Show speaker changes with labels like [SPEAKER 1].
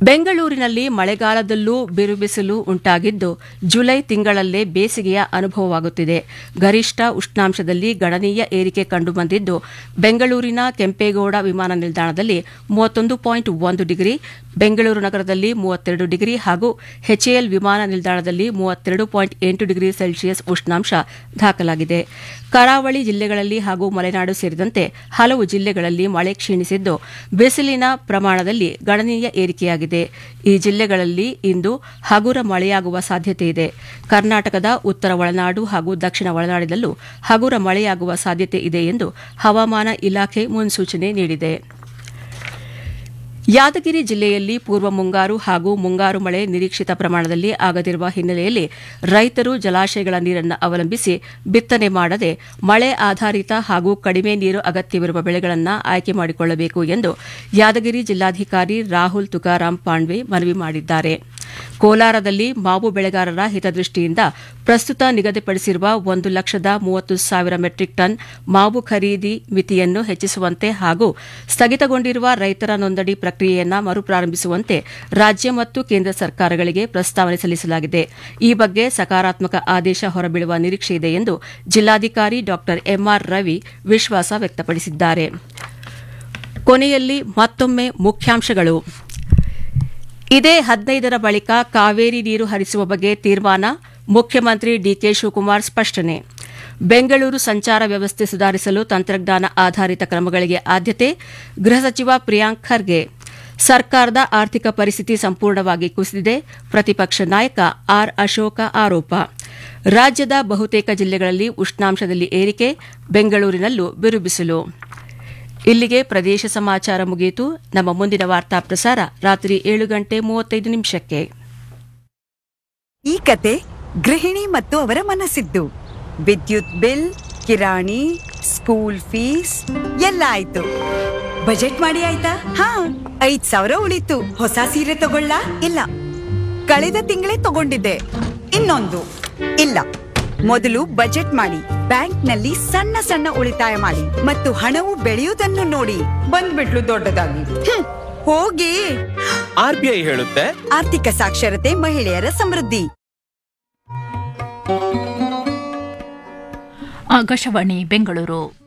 [SPEAKER 1] ಬೆಂಗಳೂರಿನಲ್ಲಿ ಮಳೆಗಾಲದಲ್ಲೂ ಬಿರುಬಿಸಿಲು ಉಂಟಾಗಿದ್ದು ಜುಲೈ ತಿಂಗಳಲ್ಲೇ ಬೇಸಿಗೆಯ ಅನುಭವವಾಗುತ್ತಿದೆ ಗರಿಷ್ಠ ಉಷ್ಣಾಂಶದಲ್ಲಿ ಗಣನೀಯ ಏರಿಕೆ ಕಂಡುಬಂದಿದ್ದು ಬೆಂಗಳೂರಿನ ಕೆಂಪೇಗೌಡ ವಿಮಾನ ನಿಲ್ದಾಣದಲ್ಲಿ ಮೂವತ್ತೊಂದು ಪಾಯಿಂಟ್ ಒಂದು ಡಿಗ್ರಿ ಬೆಂಗಳೂರು ನಗರದಲ್ಲಿ ಮೂವತ್ತೆರಡು ಡಿಗ್ರಿ ಹಾಗೂ ಎಚ್ಎಎಲ್ ವಿಮಾನ ನಿಲ್ದಾಣದಲ್ಲಿ ಮೂವತ್ತೆರಡು ಪಾಯಿಂಟ್ ಎಂಟು ಡಿಗ್ರಿ ಸೆಲ್ಸಿಯಸ್ ಉಷ್ಣಾಂಶ ದಾಖಲಾಗಿದೆ ಕರಾವಳಿ ಜಿಲ್ಲೆಗಳಲ್ಲಿ ಹಾಗೂ ಮಲೆನಾಡು ಸೇರಿದಂತೆ ಹಲವು ಜಿಲ್ಲೆಗಳಲ್ಲಿ ಮಳೆ ಕ್ಷೀಣಿಸಿದ್ದು ಬಿಸಿಲಿನ ಪ್ರಮಾಣದಲ್ಲಿ ಗಣನೀಯ ಏರಿಕೆಯಾಗಿದೆ ಈ ಜಿಲ್ಲೆಗಳಲ್ಲಿ ಇಂದು ಹಗುರ ಮಳೆಯಾಗುವ ಸಾಧ್ಯತೆ ಇದೆ ಕರ್ನಾಟಕದ ಉತ್ತರ ಒಳನಾಡು ಹಾಗೂ ದಕ್ಷಿಣ ಒಳನಾಡಿನಲ್ಲೂ ಹಗುರ ಮಳೆಯಾಗುವ ಸಾಧ್ಯತೆ ಇದೆ ಎಂದು ಹವಾಮಾನ ಇಲಾಖೆ ಮುನ್ಸೂಚನೆ ನೀಡಿದೆ ಯಾದಗಿರಿ ಜಿಲ್ಲೆಯಲ್ಲಿ ಪೂರ್ವ ಮುಂಗಾರು ಹಾಗೂ ಮುಂಗಾರು ಮಳೆ ನಿರೀಕ್ಷಿತ ಪ್ರಮಾಣದಲ್ಲಿ ಆಗದಿರುವ ಹಿನ್ನೆಲೆಯಲ್ಲಿ ರೈತರು ಜಲಾಶಯಗಳ ನೀರನ್ನು ಅವಲಂಬಿಸಿ ಬಿತ್ತನೆ ಮಾಡದೆ ಮಳೆ ಆಧಾರಿತ ಹಾಗೂ ಕಡಿಮೆ ನೀರು ಅಗತ್ಯವಿರುವ ಬೆಳೆಗಳನ್ನು ಆಯ್ಕೆ ಮಾಡಿಕೊಳ್ಳಬೇಕು ಎಂದು ಯಾದಗಿರಿ ಜಿಲ್ಲಾಧಿಕಾರಿ ರಾಹುಲ್ ತುಕಾರಾಂ ಪಾಂಡ್ವೆ ಮನವಿ ಮಾಡಿದ್ದಾರೆ ಕೋಲಾರದಲ್ಲಿ ಮಾವು ಬೆಳೆಗಾರರ ಹಿತದೃಷ್ಟಿಯಿಂದ ಪ್ರಸ್ತುತ ನಿಗದಿಪಡಿಸಿರುವ ಒಂದು ಲಕ್ಷದ ಮೂವತ್ತು ಸಾವಿರ ಮೆಟ್ರಿಕ್ ಟನ್ ಮಾವು ಖರೀದಿ ಮಿತಿಯನ್ನು ಹೆಚ್ಚಿಸುವಂತೆ ಹಾಗೂ ಸ್ಥಗಿತಗೊಂಡಿರುವ ರೈತರ ನೋಂದಣಿ ಪ್ರಕ್ರಿಯೆಯನ್ನು ಮರುಪ್ರಾರಂಭಿಸುವಂತೆ ರಾಜ್ಯ ಮತ್ತು ಕೇಂದ್ರ ಸರ್ಕಾರಗಳಿಗೆ ಪ್ರಸ್ತಾವನೆ ಸಲ್ಲಿಸಲಾಗಿದೆ ಈ ಬಗ್ಗೆ ಸಕಾರಾತ್ಮಕ ಆದೇಶ ಹೊರಬೀಳುವ ನಿರೀಕ್ಷೆಯಿದೆ ಎಂದು ಜಿಲ್ಲಾಧಿಕಾರಿ ಡಾ ಎಂಆರ್ ರವಿ ವಿಶ್ವಾಸ ವ್ಯಕ್ತಪಡಿಸಿದ್ದಾರೆ ಕೊನೆಯಲ್ಲಿ ಮತ್ತೊಮ್ಮೆ ಮುಖ್ಯಾಂಶಗಳು ಇದೇ ಹದಿನೈದರ ಬಳಿಕ ಕಾವೇರಿ ನೀರು ಹರಿಸುವ ಬಗ್ಗೆ ತೀರ್ಮಾನ ಮುಖ್ಯಮಂತ್ರಿ ಡಿಕೆ ಶಿವಕುಮಾರ್ ಸ್ಪಷ್ಟನೆ ಬೆಂಗಳೂರು ಸಂಚಾರ ವ್ಯವಸ್ಥೆ ಸುಧಾರಿಸಲು ತಂತ್ರಜ್ಞಾನ ಆಧಾರಿತ ಕ್ರಮಗಳಿಗೆ ಆದ್ಯತೆ ಗೃಹ ಸಚಿವ ಪ್ರಿಯಾಂಕ್ ಖರ್ಗೆ ಸರ್ಕಾರದ ಆರ್ಥಿಕ ಪರಿಸ್ಥಿತಿ ಸಂಪೂರ್ಣವಾಗಿ ಕುಸಿದಿದೆ ಪ್ರತಿಪಕ್ಷ ನಾಯಕ ಆರ್ ಅಶೋಕ ಆರೋಪ ರಾಜ್ಯದ ಬಹುತೇಕ ಜಿಲ್ಲೆಗಳಲ್ಲಿ ಉಷ್ಣಾಂಶದಲ್ಲಿ ಏರಿಕೆ ಬೆಂಗಳೂರಿನಲ್ಲೂ ಬಿರುಬಿಸಿಲು ಇಲ್ಲಿಗೆ ಪ್ರದೇಶ ಸಮಾಚಾರ ಮುಗಿಯಿತು ನಮ್ಮ ಮುಂದಿನ ವಾರ್ತಾ ಪ್ರಸಾರ ರಾತ್ರಿ ಏಳು ಗಂಟೆ ಮೂವತ್ತೈದು ನಿಮಿಷಕ್ಕೆ
[SPEAKER 2] ಈ ಕತೆ ಗೃಹಿಣಿ ಮತ್ತು ಅವರ ಮನಸ್ಸಿದ್ದು ವಿದ್ಯುತ್ ಬಿಲ್ ಕಿರಾಣಿ ಸ್ಕೂಲ್ ಫೀಸ್ ಎಲ್ಲ ಆಯ್ತು ಬಜೆಟ್ ಮಾಡಿ ಆಯ್ತಾ ಹಾ ಐದ್ ಸಾವಿರ ಉಳಿತು ಹೊಸ ಸೀರೆ ತಗೊಳ್ಳ ಇಲ್ಲ ಕಳೆದ ತಿಂಗಳೇ ತಗೊಂಡಿದ್ದೆ ಇನ್ನೊಂದು ಇಲ್ಲ ಮೊದಲು ಬಜೆಟ್ ಮಾಡಿ ಬ್ಯಾಂಕ್ನಲ್ಲಿ ಸಣ್ಣ ಸಣ್ಣ ಉಳಿತಾಯ ಮಾಡಿ ಮತ್ತು ಹಣವು ಬೆಳೆಯುವುದನ್ನು ನೋಡಿ ಬಂದ್ಬಿಟ್ಲು ದೊಡ್ಡದಾಗಿ ಹ್ಮ್, ಹೋಗಿ
[SPEAKER 3] ಆರ್ ಬಿ ಐ ಹೇಳುತ್ತೆ
[SPEAKER 2] ಆರ್ಥಿಕ ಸಾಕ್ಷರತೆ ಮಹಿಳೆಯರ ಸಮೃದ್ಧಿ
[SPEAKER 4] ಆಕಾಶವಾಣಿ ಬೆಂಗಳೂರು